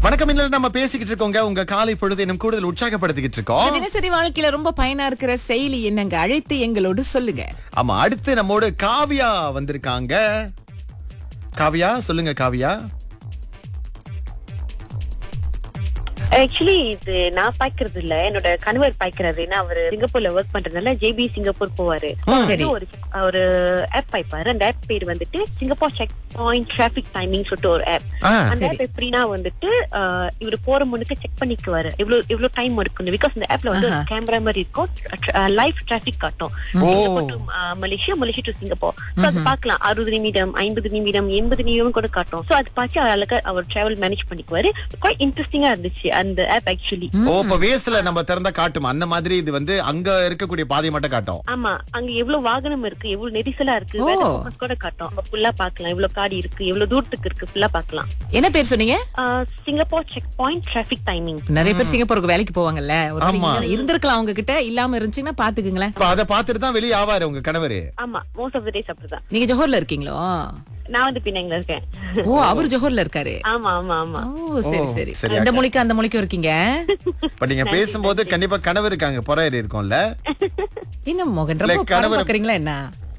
வணக்கம் இல்ல நம்ம பேசிக்கிட்டு இருக்கோங்க உங்க காலை பொழுது இன்னும் கூடுதல் உற்சாகப்படுத்திக்கிட்டு இந்த இருக்கோம் தினசரி வாழ்க்கையில ரொம்ப பயனா இருக்கிற செயலி என்னங்க அழைத்து எங்களோடு சொல்லுங்க ஆமா அடுத்து நம்மோடு காவியா வந்திருக்காங்க காவியா சொல்லுங்க காவியா ஆக்சுவலி இது நான் பாய்க்கிறது இல்ல என்னோட கணவர் பாய்க்கிறது ஏன்னா அவரு சிங்கப்பூர்ல ஒர்க் பண்றதுனால ஜேபி சிங்கப்பூர் போவாரு சரி. ஒரு ஒரு ஆப் பாய்ப்பாரு அந்த ஆப் பேர் வந்துட்டு Singapore check point traffic timing சொல்லிட்டு ஒரு ஆப் ஆ, அந்த ஆப் எப்படின்னா வந்துட்டு ஆஹ், இவரு போற முன்னுக்கு செக் பண்ணிக்குவாரு எவ்வளவு எவ்வளவு டைம் இருக்குன்னு பிகாஸ் இந்த ஆப்ல வந்து ஒரு கேமரா மாதிரி இருக்கும் லைவ் டிராபிக் காட்டும் Singapore to, ah, Malaysia Malaysia to Singapore so அது பார்க்கலாம் அறுபது நிமிடம் ஐம்பது நிமிடம் எண்பது நிமிடம் கூட காட்டும் சோ அது பார்த்து அழகா அவர் டிராவல் மேனேஜ் பண்ணிக்குவாரு குவாய்ட் இன்ட்ரெஸ்டிங்கா இருந்துச்சு அந்த ஆப் ஆக்சுவலி ஓ இப்ப வேஸ்ட்ல நம்ம திறந்தா காட்டும் அந்த மாதிரி இது வந்து அங்க இருக்கக்கூடிய பாதையை மட்டும் காட்டும் ஆமா அங்க எவ்வளவு வாகனம் இருக்கு எவ்வளவு நெரிசலா இருக்கு ஓ. weather focus கூட காட்டும் நம்ம ஃபுல்லா பாக்கலாம் எவ்வளவு காடி இருக்கு எவ்வளவு தூரத்துக்கு இருக்கு ஃபுல்லா பாக்கலாம் என்ன பேர் சொன்னீங்க Singapore check point traffic timing நிறைய பேர் சிங்கப்பூருக்கு வேலைக்கு போவாங்கல்ல ஒரு வேளை ஆமா. இங்க இருந்திருக்கலாம் அவங்க கிட்ட இல்லாம இருந்துச்சுன்னா பாத்துக்குங்களேன் இப்ப அதை பார்த்துட்டு தான் வெளியே ஆவாரு உங்க கணவரு ஆமா மோஸ்ட் ஆஃப் த டேஸ் அப்படிதான் நீங்க ஜோஹர்ல இருக்கீங்களோ நான் வந்து பின்னாங்கல இருக்கேன் ஓ அவர் ஜோஹர்ல இருக்காரு ஆமா ஆமா ஆமா ஓ சரி ஓ, சரி சரி, இந்த அக்கா. மொழிக்கு அந்த மொழிக்கும் இருக்கீங்க இப்ப நீங்க பேசும்போது கண்டிப்பா கணவர் இருக்காங்க பொறையர் இருக்கும்ல என்ன மோகன் இல்ல, ரொம்ப படம் கணவர்- பாக்குறீங்களா என்ன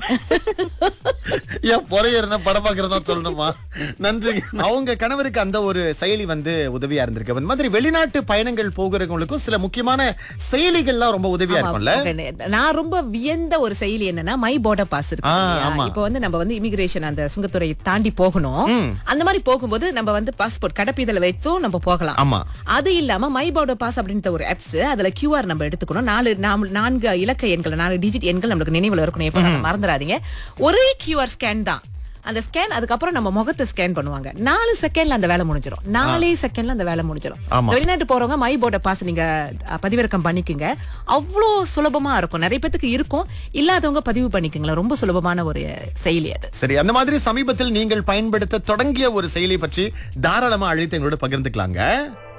ஏன் பொறையர்னா படம் பாக்குறதா சொல்லணுமா நன்றி அவங்க கணவருக்கு அந்த ஒரு செயலி வந்து உதவியா இருந்திருக்கு அந்த மாதிரி வெளிநாட்டு பயணங்கள் போகிறவங்களுக்கும் சில முக்கியமான செயலிகள்லாம் ரொம்ப உதவியா ஆமா, இருக்கும்ல மோகன், நான் ரொம்ப வியந்த ஒரு செயலி என்னன்னா மை border பாஸ் இருக்கு ஆ, இல்லையா? ஆமா. இப்போ வந்து நம்ம வந்து இமிகிரேஷன் அந்த சுங்கத்துறையை தாண்டி போகணும் அந்த மாதிரி போகும்போது நம்ம வந்து பாஸ்போர்ட் கடப்பீதல வைத்தும் நம்ம போகலாம் ஆமா அது இல்லாம மை border பாஸ் அப்படின்ற ஒரு ஆப்ஸ் அதுல QR நம்ம எடுத்துக்கணும் நாலு நாம்- நான்கு இலக்க எண்கள் நாலு டிஜிட் எண்கள் நம்மளுக்கு நினைவுல இருக்கணும் எப்ப நம்ம மறந்துடாதீங்க ஒரே QR ஸ்கேன் தான் அந்த ஸ்கேன் அதுக்கப்புறம் நம்ம முகத்தை ஸ்கேன் பண்ணுவாங்க நாலு செகண்ட்ல அந்த வேலை முடிஞ்சிடும் நாலே செகண்ட்ல அந்த வேலை முடிஞ்சிடும் ஆமா. வெளிநாட்டு போறவங்க மை போர்ட பாஸ் நீங்க அஹ், பதிவிறக்கம் பண்ணிக்கங்க அவ்வளோ சுலபமா இருக்கும் நிறைய பேத்துக்கு இருக்கும் இல்லாதவங்க பதிவு பண்ணிக்கங்களேன் ரொம்ப சுலபமான ஒரு செயலி அது சரி அந்த மாதிரி சமீபத்தில் நீங்கள் பயன்படுத்த தொடங்கிய ஒரு செயலி பற்றி தாராளமா அழைத்து எங்களோட பகிர்ந்துக்கலாங்க